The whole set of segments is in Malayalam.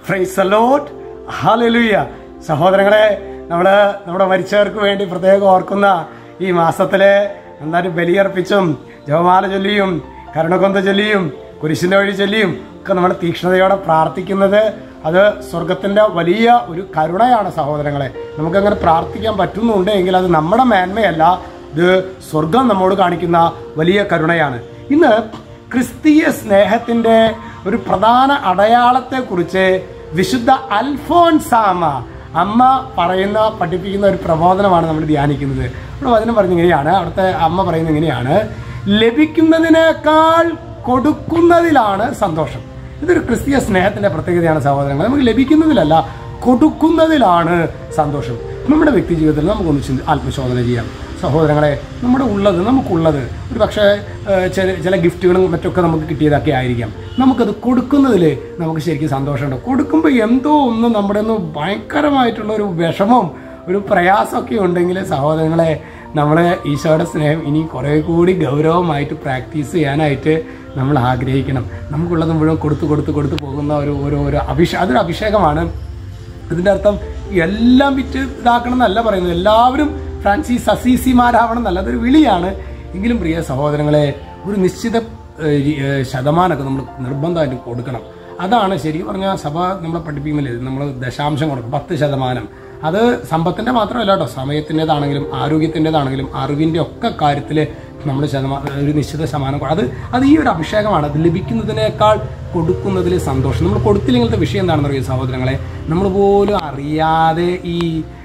ഫ്രൈസ് ലോട്ട് ഹാലലുയ്യ സഹോദരങ്ങളെ നമ്മുടെ നമ്മുടെ മരിച്ചവർക്ക് വേണ്ടി പ്രത്യേകം ഓർക്കുന്ന ഈ മാസത്തിലെ എന്തായാലും ബലിയർപ്പിച്ചും ജപമാല ചൊല്ലിയും കരുണക്കൊന്ത ചൊല്ലിയും കുരിശിന്റെ വഴി ചൊല്ലിയും ഒക്കെ നമ്മൾ തീക്ഷ്ണതയോടെ പ്രാർത്ഥിക്കുന്നത് അത് സ്വർഗത്തിന്റെ വലിയ ഒരു കരുണയാണ് സഹോദരങ്ങളെ നമുക്കങ്ങനെ പ്രാർത്ഥിക്കാൻ പറ്റുന്നുണ്ട് എങ്കിൽ അത് നമ്മുടെ മേന്മയല്ല ഇത് സ്വർഗം നമ്മോട് കാണിക്കുന്ന വലിയ കരുണയാണ് ഇന്ന് ക്രിസ്തീയ സ്നേഹത്തിന്റെ ഒരു പ്രധാന അടയാളത്തെക്കുറിച്ച് വിശുദ്ധ അൽഫോൻസാമ അമ്മ പറയുന്ന പഠിപ്പിക്കുന്ന ഒരു പ്രബോധനമാണ് നമ്മൾ ധ്യാനിക്കുന്നത് അവിടെ വചനം പറഞ്ഞ ഇങ്ങനെയാണ് അവിടുത്തെ അമ്മ പറയുന്നത് ഇങ്ങനെയാണ് ലഭിക്കുന്നതിനേക്കാൾ കൊടുക്കുന്നതിലാണ് സന്തോഷം ഇതൊരു ക്രിസ്തീയ സ്നേഹത്തിന്റെ പ്രത്യേകതയാണ് സഹോദരങ്ങൾ നമുക്ക് ലഭിക്കുന്നതിലല്ല കൊടുക്കുന്നതിലാണ് സന്തോഷം നമ്മുടെ വ്യക്തി ജീവിതത്തിൽ നമുക്കൊന്ന് ചിന്തി ആത്മശോധന ചെയ്യാം സഹോദരങ്ങളെ നമ്മുടെ ഉള്ളത് നമുക്കുള്ളത് ഒരു പക്ഷേ ഏഹ്, ചില ചില ഗിഫ്റ്റുകളും മറ്റൊക്കെ നമുക്ക് കിട്ടിയതൊക്കെ ആയിരിക്കാം നമുക്കത് കൊടുക്കുന്നതിൽ നമുക്ക് ശരിക്കും സന്തോഷമുണ്ട് കൊടുക്കുമ്പോൾ എന്തോ ഒന്ന് നമ്മുടെ ഒന്ന് ഭയങ്കരമായിട്ടുള്ള ഒരു വിഷമവും ഒരു പ്രയാസമൊക്കെ ഉണ്ടെങ്കിൽ സഹോദരങ്ങളെ നമ്മൾ ഈശോയുടെ സ്നേഹം ഇനി കുറേ കൂടി ഗൗരവമായിട്ട് പ്രാക്ടീസ് ചെയ്യാനായിട്ട് നമ്മൾ ആഗ്രഹിക്കണം നമുക്കുള്ളത് മുഴുവൻ കൊടുത്ത് കൊടുത്ത് കൊടുത്ത് പോകുന്ന ഒരു ഒരു ഒരു അഭിഷേ അതൊരു അഭിഷേകമാണ് ഇതിൻ്റെ അർത്ഥം എല്ലാം വിറ്റ് ഇതാക്കണം എന്നല്ല പറയുന്നത് എല്ലാവരും ഫ്രാൻസിസ് അസീസിമാരാവണം എന്നല്ല അതൊരു വിളിയാണ് എങ്കിലും പ്രിയ സഹോദരങ്ങളെ ഒരു നിശ്ചിത ഏഹ്, രി- ഏഹ്, ശതമാനമൊക്കെ നമ്മൾ നിർബന്ധമായിട്ട് കൊടുക്കണം അതാണ് ശരിക്കും പറഞ്ഞാൽ സഭ നമ്മളെ പഠിപ്പിക്കുന്നില്ലേ നമ്മൾ ദശാംശം കൊടുക്കും പത്ത് ശതമാനം അത് സമ്പത്തിന്റെ മാത്രമല്ല കേട്ടോ സമയത്തിൻ്റെതാണെങ്കിലും ആരോഗ്യത്തിൻ്റെതാണെങ്കിലും അറിവിൻ്റെ ഒക്കെ കാര്യത്തിൽ നമ്മൾ ശതമാനം ഒരു നിശ്ചിത ശതമാനം കൊ- അത് അത് ഈ ഒരു അഭിഷേകമാണ് അത് ലഭിക്കുന്നതിനേക്കാൾ കൊടുക്കുന്നതിൽ സന്തോഷം നമ്മൾ കൊടുത്തില്ലെങ്കിലത്തെ വിഷയം എന്താണെന്ന് അറിയാം സഹോദരങ്ങളെ നമ്മൾ പോലും അറിയാതെ ഈ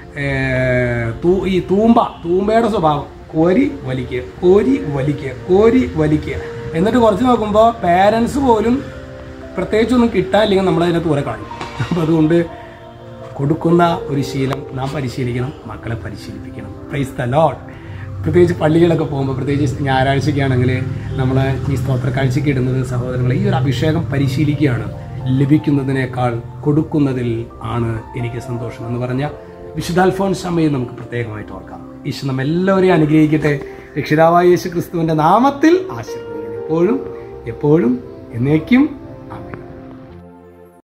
ഏർ, തൂ- ഈ തൂമ്പ തൂമ്പയുടെ സ്വഭാവം കോരി വലിക്കുക കോരി വലിക്കുക കോരി വലിക്കുക എന്നിട്ട് കുറച്ച് നോക്കുമ്പോൾ പേരൻസ് പോലും പ്രത്യേകിച്ചൊന്നും കിട്ടാനില്ലെങ്കിൽ നമ്മൾ അതിനകത്ത് കുറെ കളയും അപ്പം അതുകൊണ്ട് കൊടുക്കുന്ന ഒരു ശീലം നാം പരിശീലിക്കണം മക്കളെ പരിശീലിപ്പിക്കണം പ്രൈസ് ദ ലോഡ് പ്രത്യേകിച്ച് പള്ളികളൊക്കെ പോകുമ്പോൾ പ്രത്യേകിച്ച് ഞായറാഴ്ചയ്ക്കാണെങ്കിൽ നമ്മൾ ഈ സ്തോത്ര കാഴ്ചയ്ക്ക് ഇടുന്നത് സഹോദരങ്ങളെ ഈ ഒരു അഭിഷേകം പരിശീലിക്കുകയാണ് ലഭിക്കുന്നതിനേക്കാൾ കൊടുക്കുന്നതിൽ ആണ് എനിക്ക് സന്തോഷം എന്ന് പറഞ്ഞ വിശുദ്ധ അൽഫോൻസ് അമ്മയെ നമുക്ക് പ്രത്യേകമായിട്ട് ഓർക്കാം ഈശോ നമ്മെല്ലാവരെയും അനുഗ്രഹിക്കട്ടെ രക്ഷിതാവായ യേശു ക്രിസ്തുവിൻ്റെ നാമത്തിൽ ആശീർവദിക്കുന്നു എപ്പോഴും എപ്പോഴും എന്നേക്കും